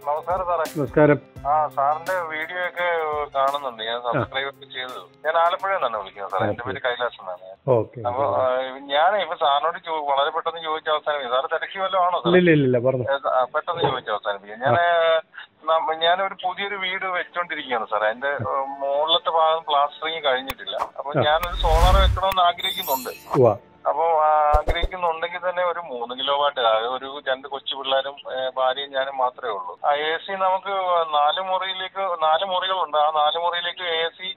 നമസ്കാരം സാറേ നമസ്കാരം ആ സാറിന്റെ വീഡിയോ ഒക്കെ കാണുന്നുണ്ട് ഞാൻ സബ്സ്ക്രൈബ് ഒക്കെ ചെയ്തു ഞാൻ ആലപ്പുഴയിൽ നിന്നാണ് വിളിക്കുന്നത് സാറേ എന്റെ പേര് കൈലാസ് എന്നാണ് ഓക്കെ അപ്പൊ ഞാൻ ഇപ്പൊ സാറിനോട് ചോ- വളരെ പെട്ടെന്ന് ചോദിച്ച അവസാനിപ്പിക്കും സാറ് തിരക്കി വല്ലതും ആണോ സാർ ഇല്ല ഇല്ല ഇല്ല ഇല്ല പറഞ്ഞു ഏ, ആ, പെട്ടെന്ന് ചോദിച്ച അവസാനിപ്പിക്കാം ഞാൻ ഞാനൊരു പുതിയൊരു വീട് വെച്ചോണ്ടിരിക്കുകയാണ് സാറേ അതിന്റെ ഏ, മുകളിലത്തെ ഭാഗം പ്ലാസ്റ്ററിങ് കഴിഞ്ഞിട്ടില്ല അപ്പൊ ഞാനൊരു സോളാർ വെക്കണമെന്ന് ആഗ്രഹിക്കുന്നുണ്ട് ഉവ്വ അപ്പോൾ ആഗ്രഹിക്കുന്നുണ്ടെങ്കിൽ തന്നെ ഒരു മൂന്ന് കിലോ വാട്ട് അത് ഒരു രണ്ട് കൊച്ചു പിള്ളേരും ഏ, ഭാര്യയും ഞാനും മാത്രമേ ഉള്ളൂ ആ എ സി നമുക്ക് നാല് മുറിയിലേക്ക് നാല് മുറികളുണ്ട് ആ നാല് മുറിയിലേക്ക് എ സി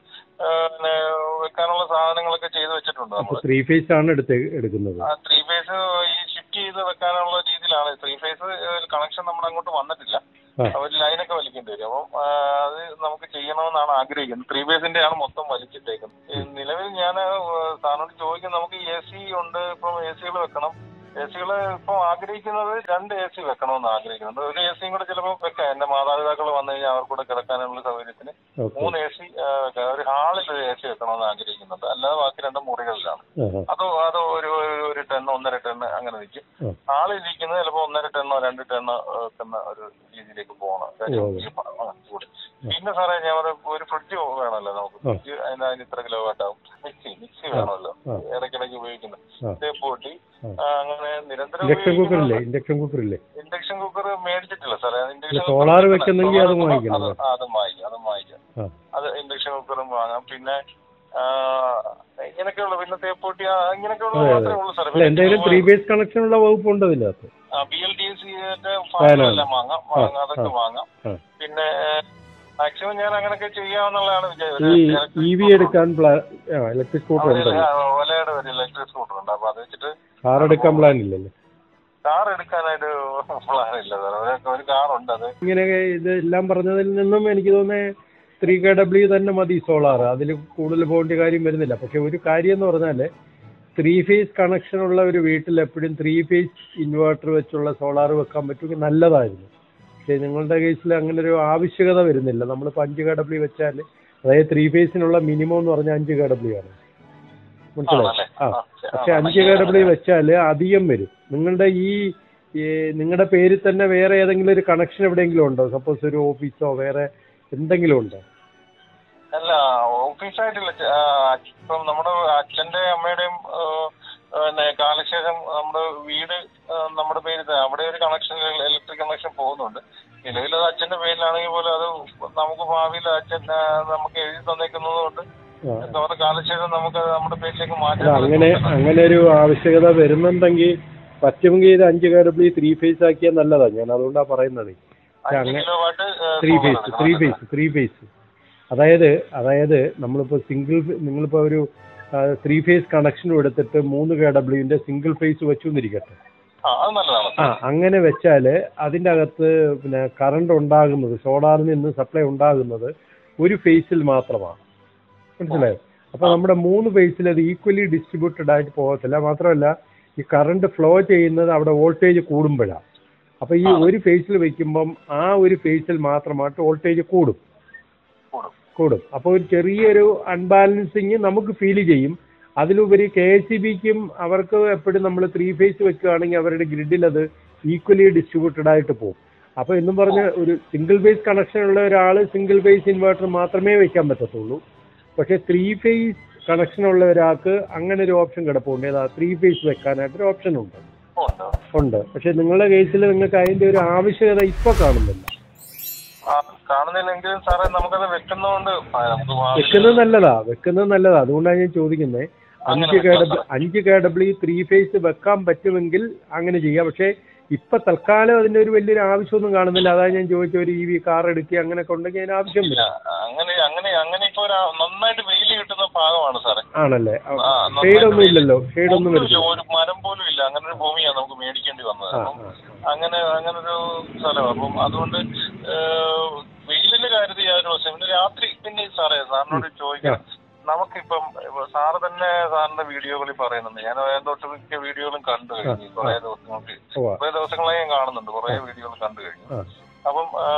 വെക്കാനുള്ള സാധനങ്ങളൊക്കെ ചെയ്തു വെച്ചിട്ടുണ്ട് അപ്പൊ നമ്മൾ ത്രീ ഫേസ് ആണ് എടുത്ത് എടുക്കുന്നത് ആ ത്രീ ഫേസ് ഈ ഷിഫ്റ്റ് ചെയ്ത് വെക്കാനുള്ള രീതിയിലാണ് ത്രീ ഫേസ് കണക്ഷൻ നമ്മുടെ അങ്ങോട്ട് വന്നിട്ടില്ല ആ. ഒരു ലൈനൊക്കെ വലിക്കേണ്ടി വരും അപ്പം ആ, അത് നമുക്ക് ചെയ്യണമെന്നാണ് ആഗ്രഹിക്കുന്നത് ത്രീ ഫേസിന്റെ ആണ് മൊത്തം വലിച്ചിട്ടേക്കുന്നത് ഈ നിലവിൽ ഞാൻ സാറിനോട് ചോദിക്കും നമുക്ക് എ സി ഉണ്ട് ഇപ്പം എ സികൾ വെക്കണം എ സികൾ ഇപ്പം ആഗ്രഹിക്കുന്നത് രണ്ട് എ സി വെക്കണമെന്ന് ആഗ്രഹിക്കുന്നുണ്ട് ഒരു എ സിയും കൂടെ ചിലപ്പോൾ വെക്കാം എന്റെ മാതാപിതാക്കൾ വന്നു കഴിഞ്ഞാൽ അവർക്കൂടെ കിടക്കാനുള്ള സൗകര്യത്തിന് ഓക്കെ മൂന്ന് എ സി ഒരു ഹാളിൽ ഒരു എ സി വെക്കണമെന്ന് ആഗ്രഹിക്കുന്നുണ്ട് അല്ലാതെ ബാക്കി രണ്ട് മുറികളിലാണ് അതോ അതോ ഒരു ഒരു- ഒരു ടൺ ഒന്നര ടൺ അങ്ങനെ നിൽക്കും ആ. ആളിരിക്കുന്നത് ചിലപ്പോൾ ഒന്നര ടണ്ണോ രണ്ട് ടണ്ണോ വെക്കുന്ന ഒരു രീതിയിലേക്ക് പോകണം കാര്യം ഓ. ഈ പ- ആ, കൂടി. പിന്നെ സാറേ ഞാൻ ഒരു ഒരു ഫ്രിഡ്ജ് വേണമല്ലോ നമുക്ക് ആ. ഫ്രിഡ്ജ് അതിന് അതിന് ഇത്ര കിലോ വാട്ടാവും മിക്സി മിക്സി വേണമല്ലോ ആ. ഇടയ്ക്കിടയ്ക്ക് ഉപയോഗിക്കുന്നത് ആ. തേപ്പൂട്ടി ആ. ആ, അങ്ങനെ നിരന്തരം ഇൻഡക്ഷൻ കുക്കർ ഇല്ലേ ഉപയോഗിക്കുന്ന- ഇൻഡക്ഷൻ കുക്കർ ഇല്ലേ ഇൻഡക്ഷൻ കുക്കർ മേടിച്ചിട്ടില്ല സാറേ ഇൻഡക്ഷൻ ഇല്ല, solar കുക്കർ വെക്കുന്നെങ്കിൽ അത് solar വാങ്ങിക്കണം. അത് അതും വാങ്ങിക്കാം അതും വാങ്ങിക്കാം ആ അത് ഇൻഡക്ഷൻ കുക്കറും വാങ്ങാം പിന്നെ ആ, ഇങ്ങനെയൊക്കെയുള്ള പിന്നെ തേപ്പൂട്ടി ആ, ഇങ്ങനെയൊക്കെയുള്ള അതെ, അതെ. മാത്രമേ ഉള്ളൂ സാർ അല്ല എന്തായാലും ത്രീ ഫേസ് കണക്ഷൻ ഉള്ള വകുപ്പ് ഉണ്ട് അതിനകത്ത് ബി എൽ ഡി സിന്റെ ഫാനാണ്. ഫാനെല്ലാം വാങ്ങാം വാങ്ങാം, ആ, അതൊക്കെ ആ. വാങ്ങാം ആ. പിന്നെ മാക്സിമം ഞാൻ അങ്ങനെയൊക്കെ ചെയ്യാമെന്നുള്ളതാണ് ഈ വിചാരിച്ചത് ഇ വി എടുക്കാൻ ഇലക്ട്രിക് സ്കൂട്ടർ ഉണ്ടല്ലോ ഒലയുടെ ഒരു ഇലക്ട്രിക് സ്കൂട്ടർ ഉണ്ട് അപ്പൊ അത് വെച്ചിട്ട് കാർ എടുക്കാൻ പ്ലാൻ ഇല്ലല്ലോ കാർ എടുക്കാനായിട്ട് പ്ലാൻ ഇല്ല സാർ ഒരു- ഒരു കാർ ഉണ്ട് അത് ഇങ്ങനെ ഇത് എല്ലാം പറഞ്ഞതിൽ നിന്നും എനിക്ക് തോന്നുന്നത് ത്രീ കെ ഡബ്ല്യു തന്നെ മതി സോളാർ അതിൽ കൂടുതൽ പോകേണ്ട കാര്യം വരുന്നില്ല പക്ഷെ ഒരു കാര്യം എന്ന് പറഞ്ഞാൽ ത്രീ ഫേസ് കണക്ഷൻ ഉള്ള ഒരു വീട്ടിൽ എപ്പോഴും ത്രീ ഫേസ് ഇൻവേർട്ടർ വെച്ചുള്ള സോളാർ വെക്കാൻ പറ്റുമെങ്കിൽ നല്ലതായിരുന്നു പക്ഷേ നിങ്ങളുടെ കേസിൽ അങ്ങനെ ഒരു ആവശ്യകത വരുന്നില്ല നമ്മളിപ്പോൾ അഞ്ച് കെ ഡബ്ല്യു വെച്ചാൽ അതായത് ത്രീ ഫേസിനുള്ള മിനിമം എന്ന് പറഞ്ഞാൽ അഞ്ച് കെ ഡബ്ല്യു ആണ് മനസ്സിലായി ആണല്ലേ? ആ ആ, പക്ഷെ ആ, അഞ്ച് കെ ഡബ്ല്യു വെച്ചാൽ അധികം വരും നിങ്ങളുടെ ഈ ഈ നിങ്ങളുടെ പേരിൽ തന്നെ വേറെ ഏതെങ്കിലും ഒരു കണക്ഷൻ എവിടെയെങ്കിലും ഉണ്ടോ സപ്പോസ് ഒരു ഓഫീസോ വേറെ എന്തെങ്കിലും ഉണ്ടോ അല്ല ഓഫീസായിട്ടില്ല ച- ആ, ഇപ്പം നമ്മുടെ അച്ഛന്റെ അമ്മയുടെയും ആ, പിന്നെ കാലശേഷം നമ്മുടെ വീട് ആ, നമ്മുടെ പേരിൽ തന്നെ അവിടെ ഒരു കണക്ഷൻ ഇലക്ട്രിക് കണക്ഷൻ പോകുന്നുണ്ട് നിലവിൽ അത് അച്ഛന്റെ പേരിലാണെങ്കിൽ പോലും അത് നമുക്ക് ഭാവിയിൽ അച്ഛൻ ആ, നമുക്ക് എഴുതി തന്നേക്കുന്നത് കൊണ്ട് ആ. അവരുടെ കാലശേഷം നമുക്ക് അത് നമ്മുടെ പേരിലേക്ക് അല്ല മാറ്റാൻ അങ്ങനെ അങ്ങനെ ഒരു ആവശ്യകത വരുന്നുണ്ടെങ്കിൽ പറ്റുമെങ്കിൽ ഇത് അഞ്ച് കെ ഡബ്ല്യു ത്രീ ഫേസ് ആക്കിയാൽ നല്ലതാണ് ഞാൻ അതുകൊണ്ടാണ് പറയുന്നത് പക്ഷെ അഞ്ച് അങ്ങനെ kilowatt three phase three phase three phase അതായത് അതായത് നമ്മളിപ്പോൾ സിംഗിൾ നിങ്ങളിപ്പോൾ ഒരു ത്രീ ഫേസ് കണക്ഷൻ എടുത്തിട്ട് മൂന്ന് കെ ഡബ്ല്യുവിന്റെ സിംഗിൾ ഫേസ് വെച്ചു എന്നിരിക്കട്ടെ ആ അത് നല്ലതാണ് ആ അങ്ങനെ വെച്ചാൽ അതിൻ്റെ അകത്ത് പിന്നെ കറണ്ട് ഉണ്ടാകുന്നത് സോളാറിൽ നിന്ന് സപ്ലൈ ഉണ്ടാകുന്നത് ഒരു ഫേസിൽ മാത്രമാണ് മനസ്സിലായോ അപ്പോൾ നമ്മുടെ മൂന്ന് ഫേസിൽ അത് ഈക്വലി ഡിസ്ട്രിബ്യൂട്ടഡ് ആയിട്ട് പോകത്തില്ല മാത്രമല്ല ഈ കറണ്ട് ഫ്ലോ ചെയ്യുന്നത് അവിടെ വോൾട്ടേജ് കൂടുമ്പോഴാണ് അപ്പോൾ ഈ ഒരു ഫേസിൽ വെക്കുമ്പം ആ ഒരു ഫേസിൽ മാത്രമായിട്ട് വോൾട്ടേജ് കൂടും കൂടും കൂടും അപ്പോൾ ഒരു ചെറിയൊരു അൺബാലൻസിങ് നമുക്ക് ഫീൽ ചെയ്യും അതിലുപരി കെ എസ് സി ബിക്കും അവർക്ക് എപ്പോഴും നമ്മൾ ത്രീ ഫേസ് വെക്കുകയാണെങ്കിൽ അവരുടെ ഗ്രിഡിൽ അത് ഈക്വലി ഡിസ്ട്രിബ്യൂട്ടഡ് ആയിട്ട് പോകും അപ്പോൾ എന്നും പറഞ്ഞ് ഒരു സിംഗിൾ ഫേസ് കണക്ഷൻ ഉള്ള ഒരാൾ സിംഗിൾ ഫേസ് ഇൻവെർട്ടർ മാത്രമേ വെക്കാൻ പറ്റത്തുള്ളൂ പക്ഷേ ത്രീ ഫേസ് കണക്ഷൻ ഉള്ള ഒരാൾക്ക് അങ്ങനെ ഒരു ഓപ്ഷൻ കിടപ്പുണ്ട് ഏതാ ത്രീ ഫേസ് വെക്കാനായിട്ട് ഒരു ഓപ്ഷൻ ഉണ്ട് ഉണ്ട് ഉണ്ട് പക്ഷേ നിങ്ങളുടെ കേസിൽ നിങ്ങൾക്ക് അതിൻ്റെ ഒരു ആവശ്യകത ഇപ്പോൾ കാണുന്നില്ല ആ, കാണുന്നില്ലെങ്കിലും സാറേ നമുക്കത് വെക്കുന്നതുകൊണ്ട് ആ, നമുക്ക് ഭാവിയിൽ വെക്കുന്നത് നല്ലതാ വെക്കുന്നത് നല്ലതാ അതുകൊണ്ടാണ് ഞാൻ ചോദിക്കുന്നത് അഞ്ച് കെ ഡബ്ല്യു അഞ്ച് കെ ഡബ്ല്യു ത്രീ ഫേസ് വെക്കാൻ പറ്റുമെങ്കിൽ അങ്ങനെ ചെയ്യാം പക്ഷേ ഇപ്പൊ തൽക്കാലം അതിന്റെ ഒരു വലിയൊരു ആവശ്യമൊന്നും കാണുന്നില്ല അതാ ഞാൻ ചോദിച്ച ഒരു ഇ വി കാർ എടുക്കുക അങ്ങനെയൊക്കെ ഉണ്ടെങ്കിൽ അതിന് ആവശ്യം ഇല്ല, വരും അങ്ങനെ അങ്ങനെ അങ്ങനെ ഇപ്പൊ ഒരു നന്നായിട്ട് വെയിൽ കിട്ടുന്ന ഭാഗമാണ് സാറേ ആണല്ലേ ആ, നന്നായിട്ട് ഷെയ്ഡ് ഒന്നും വെയിൽ- ഇല്ലല്ലോ ഷെയ്ഡ് ഒന്നും ഒന്നുമില്ല, വരുന്നില്ല ഒരു മരം പോലും ഇല്ല അങ്ങനെ ഒരു ഭൂമിയാണ് നമുക്ക് മേടിക്കേണ്ടി വന്നത് ആ, അപ്പം ആ. അങ്ങനെ അങ്ങനെ ഒരു സ്ഥലമാണ് അപ്പം അതുകൊണ്ട് ഏഹ്, വെയിലിന്റെ കാര്യത്തിൽ യാതൊരു പ്രശ്നം പിന്നെ രാത്രി പിന്നെ സാറേ സാറിനോട് ചോദിക്കാം നമുക്കിപ്പം ഇപ്പൊ സാറ് തന്നെ സാറിന്റെ വീഡിയോകളിൽ പറയുന്നുണ്ട് ഞാൻ ഒട്ടുമിക്ക വീഡിയോകളും കണ്ടു കഴിഞ്ഞു കുറെ ദിവസങ്ങൾക്ക് ഉവ്വ. കുറെ ദിവസങ്ങളായി ഞാൻ കാണുന്നുണ്ട് കുറെ വീഡിയോകൾ കണ്ടു കഴിഞ്ഞു ആ. അപ്പം ആ,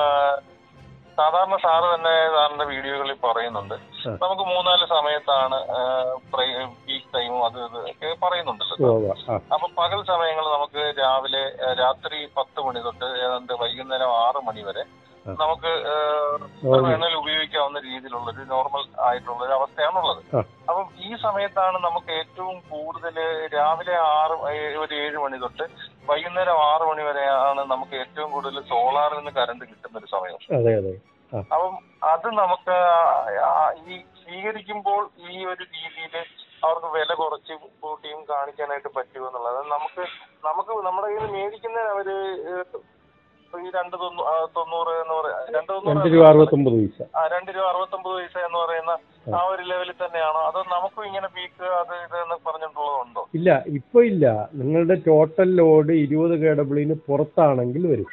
സാധാരണ സാറ് തന്നെ സാറിന്റെ വീഡിയോകളിൽ പറയുന്നുണ്ട് ആ. നമുക്ക് മൂന്നാല് സമയത്താണ് പീക്ക് ടൈമും അത് ഇത് ഒക്കെ പറയുന്നുണ്ടല്ലോ ഉവ്വ, ഉവ്വ. ആ അപ്പൊ പകൽ സമയങ്ങളിൽ നമുക്ക് രാവിലെ ഏഹ്, രാത്രി പത്ത് മണി തൊട്ട് ഏതാണ്ട് വൈകുന്നേരം ആറ് മണി വരെ ആ. നമുക്ക് ഏഹ്, Normal. വേണേൽ ഉപയോഗിക്കാവുന്ന രീതിയിലുള്ള ഒരു നോർമൽ ആയിട്ടുള്ള ഒരു അവസ്ഥയാണുള്ളത് ആ. അപ്പം ഈ സമയത്താണ് നമുക്ക് ഏറ്റവും കൂടുതൽ രാവിലെ ആറ് ഏ- ഒരു ഏഴ് മണി തൊട്ട് വൈകുന്നേരം ആറ് മണി വരെയാണ് നമുക്ക് ഏറ്റവും കൂടുതൽ സോളാറിൽ നിന്ന് കറണ്ട് കിട്ടുന്ന ഒരു സമയം അതെ അതെ അപ്പം അത് നമുക്ക് ആ- ആ- ഈ സ്വീകരിക്കുമ്പോൾ ഈ ഒരു രീതിയിൽ അവർക്ക് വില കുറച്ച് കൂട്ടിയും കാണിക്കാനായിട്ട് പറ്റുമോ എന്നുള്ളത് അത് നമുക്ക് നമുക്ക് നമ്മുടെ കയ്യിൽ നിന്ന് മേടിക്കുന്നതിന് അവര് ഏഹ്, ഈ രണ്ട് തൊണ്ണൂ- ആ, തൊണ്ണൂറ് എന്ന് പറയാ രണ്ട് രണ്ട് തൊണ്ണൂറ് രൂപ അറുപത്തൊമ്പത് പൈസ ആ, രണ്ട് രൂപ അറുപത്തൊമ്പത് പൈസ എന്ന് പറയുന്ന ആ ഒരു ലെവലിൽ തന്നെയാണോ അതോ നമുക്കും ഇങ്ങനെ പീക്ക് അത് ഇത് എന്ന് പറഞ്ഞിട്ടുള്ളതുണ്ടോ ഇല്ല ഇപ്പൊ ഇല്ല നിങ്ങളുടെ ടോട്ടൽ ലോഡ് ഇരുപത് കെ ഡബ്ല്യൂന് പുറത്താണെങ്കിൽ വരും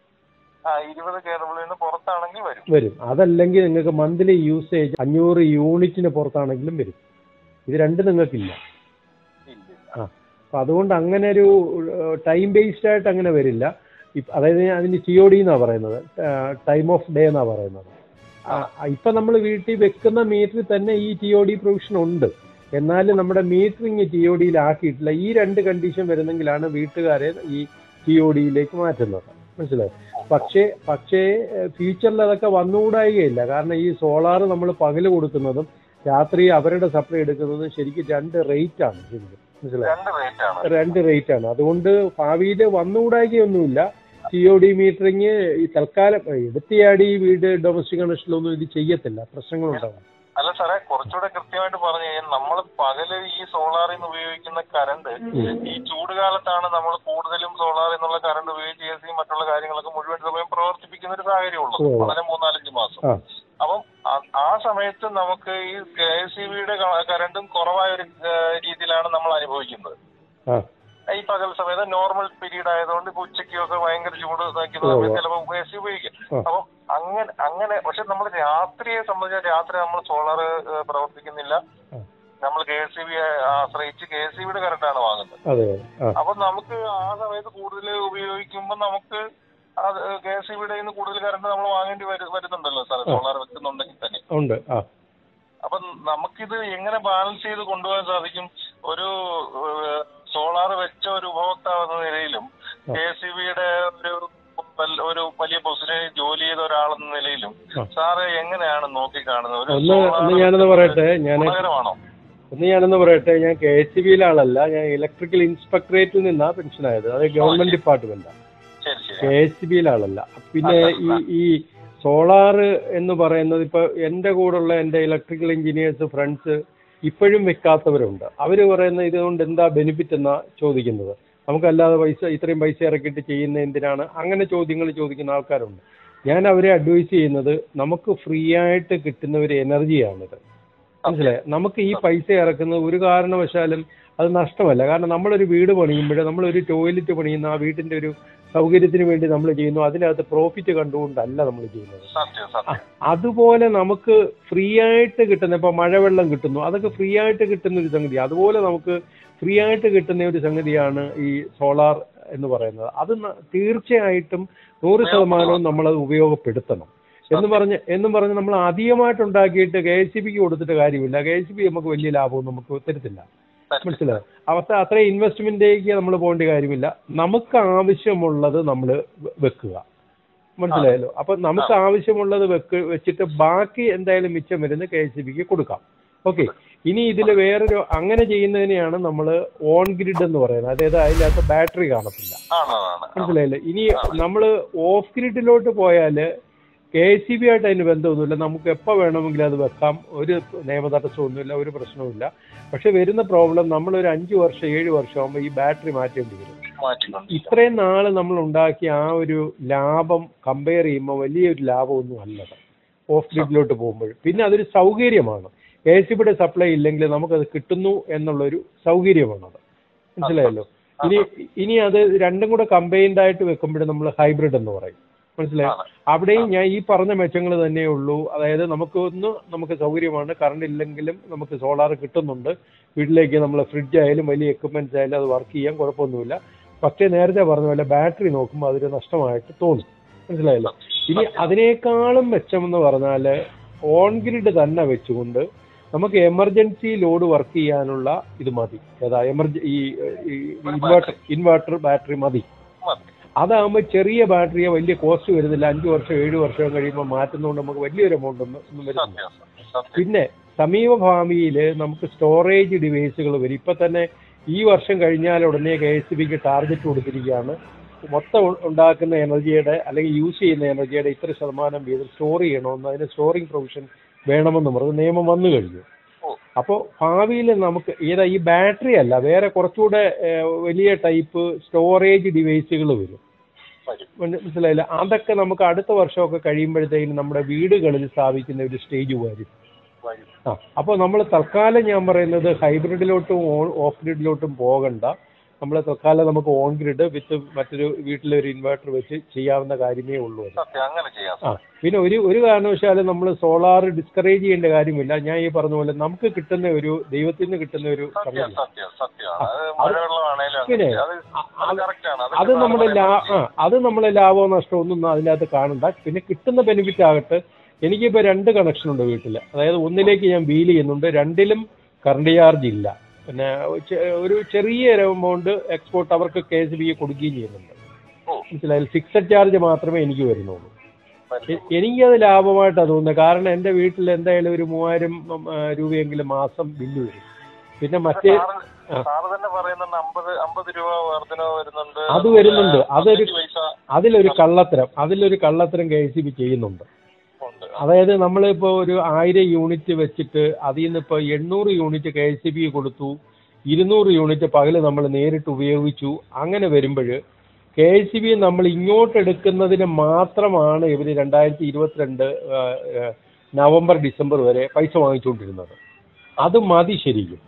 ആ ഇരുപത് കേരളത്തിൽ നിന്ന് പുറത്താണെങ്കിൽ വരും വരും അതല്ലെങ്കിൽ നിങ്ങൾക്ക് മന്ത്ലി യൂസേജ് അഞ്ഞൂറ് യൂണിറ്റിന് പുറത്താണെങ്കിലും വരും ഇത് രണ്ട് നിങ്ങൾക്കില്ല ഇല്ല ആ അപ്പൊ അതുകൊണ്ട് അങ്ങനെ ഒരു ടൈം ബേസ്ഡ് ആയിട്ട് അങ്ങനെ വരില്ല ഇപ്പ- അതായത് അതിന് ടി ഒ ഡി എന്നാ പറയുന്നത് ടൈം ഓഫ് ഡേ എന്നാ പറയുന്നത് ആ, ഇപ്പൊ നമ്മൾ വീട്ടിൽ വെക്കുന്ന മീറ്ററിൽ തന്നെ ഈ ടി ഒ ഡി പ്രൊവിഷൻ ഉണ്ട് എന്നാൽ നമ്മുടെ മീറ്ററിങ് ടി ഒ ഡിയിലാക്കിയിട്ടില്ല ഈ രണ്ട് കണ്ടീഷൻ വരുന്നെങ്കിലാണ് വീട്ടുകാരെ ഈ ടി ഒ ഡിയിലേക്ക് മാറ്റുന്നത് മനസ്സിലായോ പക്ഷേ പക്ഷേ ഫ്യൂച്ചറിൽ അതൊക്കെ വന്നുകൂടായികയില്ല കാരണം ഈ സോളാർ നമ്മൾ പകല് കൊടുക്കുന്നതും രാത്രി അവരുടെ സപ്ലൈ എടുക്കുന്നതും ശരിക്കും രണ്ട് റേറ്റ് ആണ് ശരിക്കും മനസ്സിലായോ രണ്ട് റേറ്റ് ആണ് രണ്ട് റേറ്റ് ആണ് അതുകൊണ്ട് ഭാവിയിൽ വന്നുകൂടായികയൊന്നുമില്ല ടി ഒ ഡി മീറ്ററിങ് ഈ തൽക്കാലം എടുത്തിയാടി വീട് ഡൊമസ്റ്റിക് കണക്ഷനിലൊന്നും ഇത് ചെയ്യത്തില്ല പ്രശ്നങ്ങളുണ്ടാവും അല്ല സാറേ കുറച്ചുകൂടെ കൃത്യമായിട്ട് പറഞ്ഞു കഴിഞ്ഞാൽ നമ്മൾ പകല് ഈ സോളാറിൽ നിന്ന് ഉപയോഗിക്കുന്ന കറണ്ട് ഈ ചൂട് കാലത്താണ് നമ്മൾ കൂടുതലും സോളാറിൽ നിന്നുള്ള കറണ്ട് ഉപയോഗിച്ച് എ സി മറ്റുള്ള കാര്യങ്ങളൊക്കെ മുഴുവൻ സമയം പ്രവർത്തിപ്പിക്കുന്ന ഒരു സാഹചര്യമുള്ളൂ ഉവ്വ്. വളരെ മൂന്നാലഞ്ച് മാസം ആ അപ്പം ആ- ആ സമയത്ത് നമുക്ക് ഈ കെ എസ് ഇ ബിയുടെ കറണ്ടും കുറവായ ഒരു ഏഹ്, രീതിയിലാണ് നമ്മൾ അനുഭവിക്കുന്നത് ആ ഈ പകൽ സമയത്ത് നോർമൽ പീരീഡ് ആയതുകൊണ്ട് ഇപ്പൊ ഉച്ചയ്ക്കൊക്കെ ഭയങ്കര ചൂട് നിൽക്കുന്ന ഉവ്വ്. സമയത്ത് ചിലപ്പോൾ എ സി ഉപയോഗിക്കും ആ. അപ്പം അങ്ങനെ അങ്ങനെ പക്ഷെ നമ്മൾ രാത്രിയെ സംബന്ധിച്ച രാത്രി നമ്മൾ സോളാർ പ്രവർത്തിക്കുന്നില്ല ആ. നമ്മൾ കെ എസ് ബി ആശ്രയിച്ച് കെ എസ് ബിയുടെ കറണ്ടാണ് വാങ്ങുന്നത് അതെ ആ അപ്പൊ നമുക്ക് ആ സമയത്ത് കൂടുതൽ ഉപയോഗിക്കുമ്പോൾ നമുക്ക് അത് കെ എസ് ബിയുടെ നിന്ന് കൂടുതൽ കറണ്ട് നമ്മൾ വാങ്ങേണ്ടി വരു- വരുന്നുണ്ടല്ലോ സാർ സോളാർ വെക്കുന്നുണ്ടെങ്കിൽ തന്നെ ഉണ്ട് ആ അപ്പം നമുക്കിത് എങ്ങനെ ബാലൻസ് ചെയ്ത് കൊണ്ടുപോകാൻ സാധിക്കും ഒരു സോളാർ വെച്ച ഒരു ഉപഭോക്താവ് എന്ന നിലയിലും ആ. കെ എസ് ബിയുടെ ഒരു വൽ- ഒരു വലിയ പൊസിഷനിൽ ജോലി ചെയ്ത ഒരാളെന്ന നിലയിലും ആ. സാറ് എങ്ങനെയാണ് നോക്കി കാണുന്നത് ഒരു ഒന്ന് solar ഒന്ന് ഞാനൊന്ന് പറയട്ടെ ഞാൻ ഗുണകരമാണോ ഒന്ന് ഞാനൊന്ന് പറയട്ടെ ഞാൻ കെ എച്ച് ബിയിലെ ആളല്ല ഞാൻ ഇലക്ട്രിക്കൽ ഇൻസ്പെക്ടറേറ്റിൽ നിന്നാ പെൻഷനായത് അത് ഗവൺമെന്റ് ഡിപ്പാർട്ട്മെന്റാണ് ശരി ശരി കെ എച്ച് ബിയിലെ ആളല്ല പിന്നെ ഈ ഈ സോളാർ എന്ന് പറയുന്നത് ഇപ്പൊ എന്റെ കൂടെയുള്ള എന്റെ ഇലക്ട്രിക്കൽ എഞ്ചിനീയേഴ്സ് ഫ്രണ്ട്സ് ഇപ്പോഴും വെക്കാത്തവരുണ്ട് അവർ പറയുന്ന ഇതുകൊണ്ട് എന്താ ബെനിഫിറ്റ് എന്നാ ചോദിക്കുന്നത് നമുക്കല്ലാതെ പൈസ ഇത്രയും പൈസ ഇറക്കിയിട്ട് ചെയ്യുന്ന എന്തിനാണ് അങ്ങനെ ചോദ്യങ്ങൾ ചോദിക്കുന്ന ആൾക്കാരുണ്ട് ഞാൻ അവരെ അഡ്വൈസ് ചെയ്യുന്നത് നമുക്ക് ഫ്രീ ആയിട്ട് കിട്ടുന്ന ഒരു എനർജിയാണിത് മനസ്സിലായി നമുക്ക് ഈ പൈസ ഇറക്കുന്നത് ഒരു കാരണവശാലും അത് നഷ്ടമല്ല കാരണം നമ്മളൊരു വീട് പണിയുമ്പോൾ നമ്മളൊരു ടോയ്ലറ്റ് പണിയുന്ന ആ വീട്ടിന്റെ ഒരു സൗകര്യത്തിന് വേണ്ടി നമ്മൾ ചെയ്യുന്നു അതിനകത്ത് പ്രോഫിറ്റ് കണ്ടുകൊണ്ടല്ല നമ്മൾ ചെയ്യുന്നത് സത്യം സത്യം അതുപോലെ നമുക്ക് ഫ്രീ ആയിട്ട് കിട്ടുന്ന ഇപ്പൊ മഴവെള്ളം കിട്ടുന്നു അതൊക്കെ ഫ്രീ ആയിട്ട് കിട്ടുന്ന ഒരു സംഗതി അതുപോലെ നമുക്ക് ഫ്രീ ആയിട്ട് കിട്ടുന്ന ഒരു സംഗതിയാണ് ഈ സോളാർ എന്ന് പറയുന്നത് അത് ന- തീർച്ചയായിട്ടും നൂറ് ശതമാനവും നമ്മളത് ഉപയോഗപ്പെടുത്തണം എന്ന് പറഞ്ഞ് എന്നും പറഞ്ഞ് നമ്മൾ അധികമായിട്ട് ഉണ്ടാക്കിയിട്ട് കെ എസ് സി ബിക്ക് കൊടുത്തിട്ട് കാര്യമില്ല കെ എസ് സി ബി നമുക്ക് വലിയ ലാഭവും നമുക്ക് തരത്തില്ല മനസ്സിലായോ അവസ്ഥ അത്രയും ഇൻവെസ്റ്റ്മെന്റിലേക്ക് നമ്മൾ പോകേണ്ട കാര്യമില്ല നമുക്ക് ആവശ്യമുള്ളത് നമ്മൾ വെക്കുക മനസ്സിലായല്ലോ അപ്പൊ നമുക്ക് ആവശ്യമുള്ളത് വെക്ക് വെച്ചിട്ട് ബാക്കി എന്തായാലും മിച്ചം വരുന്ന കെ എസ് ബിക്ക് കൊടുക്കാം ഓക്കെ ഇനി ഇതിൽ വേറൊരു അങ്ങനെ ചെയ്യുന്നതിനെയാണ് നമ്മൾ ഓൺ ഗ്രിഡ് എന്ന് പറയുന്നത് അതായത് അതിനകത്ത് ബാറ്ററി കാണത്തില്ല ആണ് ആണ് മനസ്സിലായില്ലേ ഇനി നമ്മൾ ഓഫ് ഗ്രിഡിലോട്ട് പോയാൽ കെ സി ബി ആയിട്ട് അതിന് ബന്ധമൊന്നുമില്ല നമുക്ക് എപ്പോൾ വേണമെങ്കിലും അത് വെക്കാം ഒരു നിയമതടസ്സമൊന്നുമില്ല ഒരു പ്രശ്നവുമില്ല പക്ഷെ വരുന്ന പ്രോബ്ലം നമ്മൾ ഒരു അഞ്ച് വർഷം ഏഴ് വർഷം ആകുമ്പോൾ ഈ ബാറ്ററി മാറ്റേണ്ടി വരും മാറ്റിക്കൊണ്ട് ഇത്രയും നാള് നമ്മൾ ഉണ്ടാക്കിയ ആ ഒരു ലാഭം കമ്പയർ ചെയ്യുമ്പോൾ വലിയൊരു ലാഭമൊന്നും അല്ലത് ഓഫ് ഗ്രിഡിലോട്ട് പോകുമ്പോൾ പിന്നെ അതൊരു സൗകര്യമാണ് കെ എസ് ബിയുടെ സപ്ലൈ ഇല്ലെങ്കിൽ നമുക്കത് കിട്ടുന്നു എന്നുള്ളൊരു സൗകര്യമാണത് മനസ്സിലായല്ലോ ഇനി ഇനി അത് രണ്ടും കൂടെ കമ്പൈൻഡ് ആയിട്ട് വെക്കുമ്പോഴും നമ്മൾ ഹൈബ്രിഡ് എന്ന് പറയും മനസ്സിലായോ ആണ്. അവിടെയും ഞാൻ ഈ പറഞ്ഞ മെച്ചങ്ങൾ തന്നെ ഉള്ളൂ അതായത് നമുക്ക് ഒന്ന് നമുക്ക് സൗകര്യമാണ് കറണ്ട് ഇല്ലെങ്കിലും നമുക്ക് സോളാർ കിട്ടുന്നുണ്ട് വീട്ടിലേക്ക് നമ്മൾ ഫ്രിഡ്ജ് ആയാലും വലിയ എക്യുപ്മെന്റ്സ് ആയാലും അത് വർക്ക് ചെയ്യാൻ കുഴപ്പമൊന്നുമില്ല പക്ഷേ നേരത്തെ പറഞ്ഞ പോലെ ബാറ്ററി നോക്കുമ്പോൾ അതൊരു നഷ്ടമായിട്ട് തോന്നും മനസ്സിലായല്ലോ ഇനി അതിനേക്കാളും മെച്ചമെന്ന് പറഞ്ഞാൽ ഓൺ ഗ്രിഡ് തന്നെ വെച്ചുകൊണ്ട് നമുക്ക് എമർജൻസി ലോഡ് വർക്ക് ചെയ്യാനുള്ള ഇത് മതി ഏതാ എമർജ ഈ ഇൻവേർട്ടർ ഇൻവേർട്ടർ ബാറ്ററി മതി മതി. അതാകുമ്പോൾ ചെറിയ ബാറ്ററിയെ വലിയ കോസ്റ്റ് വരുന്നില്ല അഞ്ച് വർഷം ഏഴ് വർഷം കഴിയുമ്പോൾ മാറ്റുന്നതുകൊണ്ട് നമുക്ക് വലിയൊരു എമൗണ്ട് ഒന്നും ഒന്നും വരുന്നില്ല സത്യം സത്യം പിന്നെ സമീപ ഭാവിയിൽ നമുക്ക് സ്റ്റോറേജ് ഡിവൈസുകൾ വരും ഇപ്പൊ തന്നെ ഈ വർഷം കഴിഞ്ഞാൽ ഉടനെ കെ എസ് ബിക്ക് ടാർഗറ്റ് കൊടുത്തിരിക്കുകയാണ് മൊത്തം ഉ- ഉണ്ടാക്കുന്ന എനർജിയുടെ അല്ലെങ്കിൽ യൂസ് ചെയ്യുന്ന എനർജിയുടെ ഇത്ര ശതമാനം വീതം സ്റ്റോർ ചെയ്യണമെന്ന് അതിന് സ്റ്റോറിംഗ് പ്രൊവിഷൻ വേണമെന്ന് പറഞ്ഞ് നിയമം വന്നു കഴിഞ്ഞു ഓ. അപ്പോൾ ഭാവിയിൽ നമുക്ക് ഏതാ ഈ ബാറ്ററി അല്ല വേറെ കുറച്ചുകൂടെ ഏഹ്, വലിയ ടൈപ്പ് സ്റ്റോറേജ് ഡിവൈസുകൾ വരും വരും മന- മനസ്സിലായില്ല അതൊക്കെ നമുക്ക് അടുത്ത വർഷമൊക്കെ കഴിയുമ്പോഴത്തേക്കും നമ്മുടെ വീടുകളിൽ സ്ഥാപിക്കുന്ന ഒരു സ്റ്റേജ് വരും വരും ആ അപ്പോൾ നമ്മൾ തൽക്കാലം ഞാൻ പറയുന്നത് ഹൈബ്രിഡിലോട്ടും ഓഫ് ഗ്രിഡിലോട്ടും പോകണ്ട നമ്മൾ തൽക്കാലം നമുക്ക് ഓൺ ഗ്രിഡ് വിത്ത് മറ്റൊരു വീട്ടിലെ ഒരു ഇൻവെർട്ടർ വെച്ച് ചെയ്യാവുന്ന കാര്യമേ ഉള്ളൂ അത് സത്യം അങ്ങനെ ചെയ്യാം ആ പിന്നെ ഒരു ഒരു കാരണവശാലും നമ്മൾ സോളാർ ഡിസ്കറേജ് ചെയ്യേണ്ട കാര്യമില്ല ഞാൻ ഈ പറഞ്ഞ പോലെ നമുക്ക് കിട്ടുന്ന ഒരു ദൈവത്തിൽ നിന്ന് കിട്ടുന്ന ഒരു സത്യം സംഗതി സത്യം സത്യം അത് മഴവെള്ളമാണേലും അങ്ങനെ പിന്നെ അത് അത് കറക്റ്റ് ആണ് അത് നമ്മുടെ ലാ ആ അത് നമ്മളെ ലാഭമോ നഷ്ടമോ ഒന്നും അതിനകത്ത് കാണണ്ട പിന്നെ കിട്ടുന്ന ബെനിഫിറ്റ് ആകട്ടെ എനിക്കിപ്പോൾ രണ്ട് കണക്ഷൻ ഉണ്ട് വീട്ടിൽ അതായത് ഒന്നിലേക്ക് ഞാൻ ബീൽ ചെയ്യുന്നുണ്ട് രണ്ടിലും കറണ്ട് ചാർജ് ഇല്ല പിന്നെ ചെ- ഒരു ചെറിയ എമൗണ്ട് എക്സ്പോർട്ട് അവർക്ക് കെ എസ് ബി കൊടുക്കുകയും ചെയ്യുന്നുണ്ട് ഓ. മനസ്സിലായാലും ഫിക്സഡ് ചാർജ് മാത്രമേ എനിക്ക് വരുന്നുള്ളൂ വരും. എ- എനിക്കത് ലാഭമായിട്ടാണ് തോന്നുന്നത് കാരണം എൻ്റെ വീട്ടിൽ എന്തായാലും ഒരു മൂവായിരം ഉം, ആ, രൂപയെങ്കിലും മാസം ബില്ല് വരും പിന്നെ മറ്റേ സാറ് ആ. സാറ് തന്നെ പറയുന്നുണ്ട് അമ്പത് അമ്പത് രൂപ വർധന വരുന്നുണ്ട് അത് വരുന്നുണ്ട്. അതൊരു- പതിനഞ്ച് പൈസ അതിലൊരു കള്ളത്തരം അതിലൊരു കള്ളത്തരം കെ എസ് ബി ചെയ്യുന്നുണ്ട് ഉണ്ട് അതായത് നമ്മളിപ്പോൾ ഒരു ആയിരം യൂണിറ്റ് വെച്ചിട്ട് അതിൽ നിന്ന് ഇപ്പോൾ എണ്ണൂറ് യൂണിറ്റ് കെ എസ് ബി കൊടുത്തു ഇരുന്നൂറ് യൂണിറ്റ് പകല് നമ്മൾ നേരിട്ട് ഉപയോഗിച്ചു അങ്ങനെ വരുമ്പോൾ കെ എസ് ബി നമ്മൾ ഇങ്ങോട്ട് എടുക്കുന്നതിന് മാത്രമാണ് ഇവർ രണ്ടായിരത്തി ഇരുപത്തിരണ്ട് ആ, ആ, നവംബർ ഡിസംബർ വരെ പൈസ വാങ്ങിച്ചുകൊണ്ടിരുന്നത് അത് മതി ശരിക്കും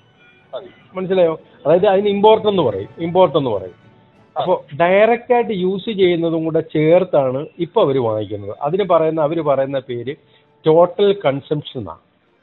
മതി മനസ്സിലായോ അതായത് അതിന് ഇമ്പോർട്ട് എന്ന് പറയും ഇമ്പോർട്ട് എന്ന് പറയും അപ്പോൾ ഡയറക്റ്റ് ആയിട്ട് യൂസ് ചെയ്യുന്നതും കൂടെ ചേർത്താണ് ഇപ്പൊ അവർ വാങ്ങിക്കുന്നത് അതിന് പറയുന്ന അവർ പറയുന്ന പേര് ടോട്ടൽ കൺസംഷൻ എന്നാണ്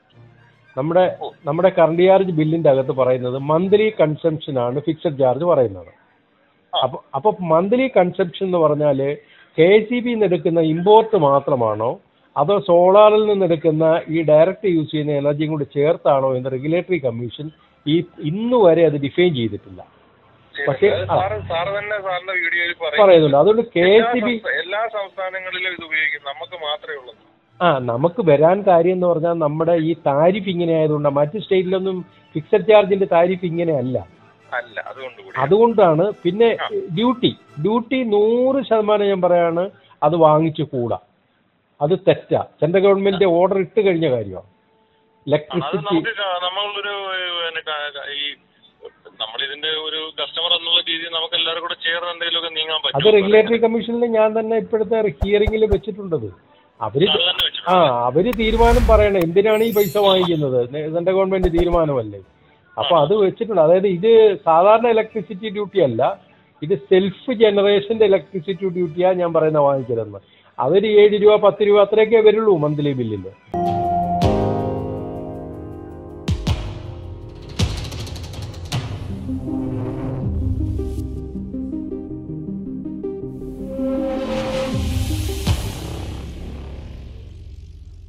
നമ്മുടെ നമ്മുടെ കറണ്ട് ചാർജ് ബില്ലിന്റെ അകത്ത് പറയുന്നത് മന്ത്ലി കൺസംഷൻ ആണ് ഫിക്സഡ് ചാർജ് പറയുന്നത് അപ്പൊ അപ്പൊ മന്ത്ലി കൺസംഷൻ എന്ന് പറഞ്ഞാൽ കെ സി ബി എടുക്കുന്ന ഇമ്പോർട്ട് മാത്രമാണോ അതോ സോളാറിൽ നിന്ന് എടുക്കുന്ന ഈ ഡയറക്റ്റ് യൂസ് ചെയ്യുന്ന എനർജിയും കൂടി ചേർത്താണോ എന്ന് റെഗുലേറ്ററി കമ്മീഷൻ ഈ ഇന്ന് വരെ അത് ഡിഫൈൻ ചെയ്തിട്ടില്ല പക്ഷേ, അത് ആ. സാറ് സാറ് തന്നെ സാറിന്റെ വീഡിയോയിൽ പറയും പറയുന്നുണ്ട് അതുകൊണ്ട് കെ സി ബി എല്ലാ സംസ്ഥാനങ്ങളിലും ഇത് ഉപയോഗിക്കും നമുക്ക് മാത്രമേ ഉള്ളൂ ആ നമുക്ക് വരാൻ കാര്യം എന്ന് പറഞ്ഞാൽ നമ്മുടെ ഈ താരിഫ് ഇങ്ങനെ ആയതുകൊണ്ട് മറ്റ് സ്റ്റേറ്റിലൊന്നും ഫിക്സഡ് ചാർജിന്റെ താരിഫ് ഇങ്ങനെയല്ല അല്ല അതുകൊണ്ട് കൂടി അതുകൊണ്ടാണ് പിന്നെ ഡ്യൂട്ടി ഡ്യൂട്ടി നൂറ് ശതമാനം ഞാൻ പറയാണ് അത് വാങ്ങിച്ചു കൂടാ അത് തെറ്റാ സെൻട്രൽ ഗവൺമെന്റ് ഓർഡർ ഇട്ട് കഴിഞ്ഞ കാര്യമാണ് അത് ഇലക്ട്രിസിറ്റി നമുക്ക് ക- നമ്മളൊരു ഏഹ്, പിന്നെ ക- ക- ഈ നമ്മളിതിന്റെ ഒരു കസ്റ്റമർ എന്നുള്ള രീതിയിൽ നമുക്ക് എല്ലാവരും കൂടെ ചേർന്ന് എന്തെങ്കിലുമൊക്കെ നീങ്ങാൻ അത് പറ്റും റെഗുലേറ്ററി കമ്മീഷനിൽ ഞാൻ തന്നെ ഇപ്പോഴത്തെ ഹിയറിംഗിൽ വെച്ചിട്ടുണ്ടത് അവര് അത് തന്നെ വെച്ചു ആ അവര് തീരുമാനം പറയണം എന്തിനാണ് ഈ പൈസ വാങ്ങിക്കുന്നത് സെൻട്രൽ ഗവൺമെന്റ് തീരുമാനമല്ലേ അപ്പൊ അത് വെച്ചിട്ടുണ്ട് അതായത് ഇത് സാധാരണ ഇലക്ട്രിസിറ്റി ഡ്യൂട്ടി അല്ല ഇത് സെൽഫ് ജനറേഷന്റെ ഇലക്ട്രിസിറ്റി ഡ്യൂട്ടിയാ ഞാൻ പറയുന്ന വാങ്ങിച്ചതെന്ന് അവര് ഏഴ് രൂപ പത്ത് രൂപ അത്രയൊക്കെ വരുള്ളൂ മന്ത്ലി ബില്ലിൽ